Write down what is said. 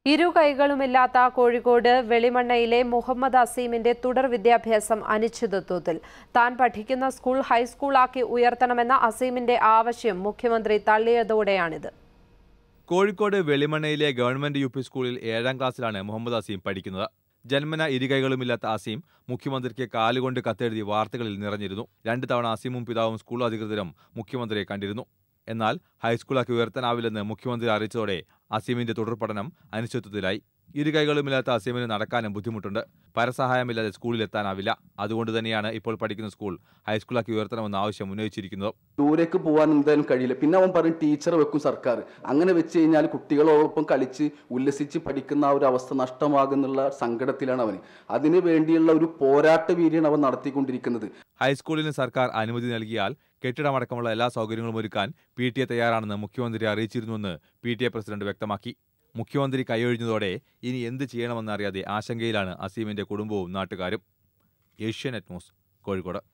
ഇരു കൈകളുമില്ലാത്ത കോഴിക്കോട് വെളിമണ്ണയിലെ മുഹമ്മദ് അസീമിന്റെ തുടർ വിദ്യാഭ്യാസം അനിശ്ചിതത്വത്തിൽ താൻ പഠിക്കുന്ന സ്കൂൾ ഹൈസ്കൂളാക്കി ഉയർത്തണമെന്ന അസീമിന്റെ ആവശ്യം മുഖ്യമന്ത്രി തള്ളിയതോടെയാണിത് കോഴിക്കോട് വെളിമണ്ണയിലെ ഗവൺമെന്റ് യു പി സ്കൂളിൽ ഏഴാം ക്ലാസ്സിലാണ് മുഹമ്മദ് അസീം പഠിക്കുന്നത് ജന്മന ഇരുകൈകളുമില്ലാത്ത അസീം മുഖ്യമന്ത്രിക്ക് കാലുകൊണ്ട് കത്തെഴുതി വാർത്തകളിൽ നിറഞ്ഞിരുന്നു രണ്ട് തവണ അസീമും പിതാവും സ്കൂൾ അധികൃതരും മുഖ്യമന്ത്രിയെ കണ്ടിരുന്നു എന്നാൽ ഹൈസ്കൂളാക്കി ഉയർത്താനാവില്ലെന്ന് മുഖ്യമന്ത്രി അറിയിച്ചതോടെ അസീമിന്റെ തുടർ പഠനം അനിശ്ചിത്വത്തിലായി ഇരു കൈകളുമില്ലാത്ത അസീമിന് നടക്കാനും ബുദ്ധിമുട്ടുണ്ട് പരസഹായമില്ലാതെ സ്കൂളിലെത്താനാവില്ല അതുകൊണ്ട് തന്നെയാണ് ഇപ്പോൾ പഠിക്കുന്ന സ്കൂൾ ഹൈസ്കൂളാക്കി ഉയർത്തണമെന്ന ആവശ്യം ഉന്നയിച്ചിരിക്കുന്നത് ദൂരേക്ക് പോകാൻ എന്തായാലും കഴിയില്ല പിന്നെ അവൻ പറയും ടീച്ചർ വെക്കും സർക്കാർ അങ്ങനെ വെച്ച് കഴിഞ്ഞാൽ കുട്ടികളോടൊപ്പം കളിച്ച് ഉല്ലസിച്ച് പഠിക്കുന്ന ആ ഒരു അവസ്ഥ നഷ്ടമാകുന്നുള്ള സങ്കടത്തിലാണ് അവന് അതിനു വേണ്ടിയുള്ള ഒരു പോരാട്ട വീര്യാണ് അവൻ നടത്തിക്കൊണ്ടിരിക്കുന്നത് ഹൈസ്കൂളിന് സർക്കാർ അനുമതി നൽകിയാൽ കെട്ടിടമടക്കമുള്ള എല്ലാ സൗകര്യങ്ങളും ഒരുക്കാൻ പി ടി എ തയ്യാറാണെന്ന് മുഖ്യമന്ത്രി അറിയിച്ചിരുന്നുവെന്ന് പി ടി എ പ്രസിഡന്റ് വ്യക്തമാക്കി മുഖ്യമന്ത്രി കൈയൊഴിഞ്ഞതോടെ ഇനി എന്ത് ചെയ്യണമെന്നറിയാതെ ആശങ്കയിലാണ് അസീമിന്റെ കുടുംബവും നാട്ടുകാരും ഏഷ്യാനെറ്റ് ന്യൂസ് കോഴിക്കോട്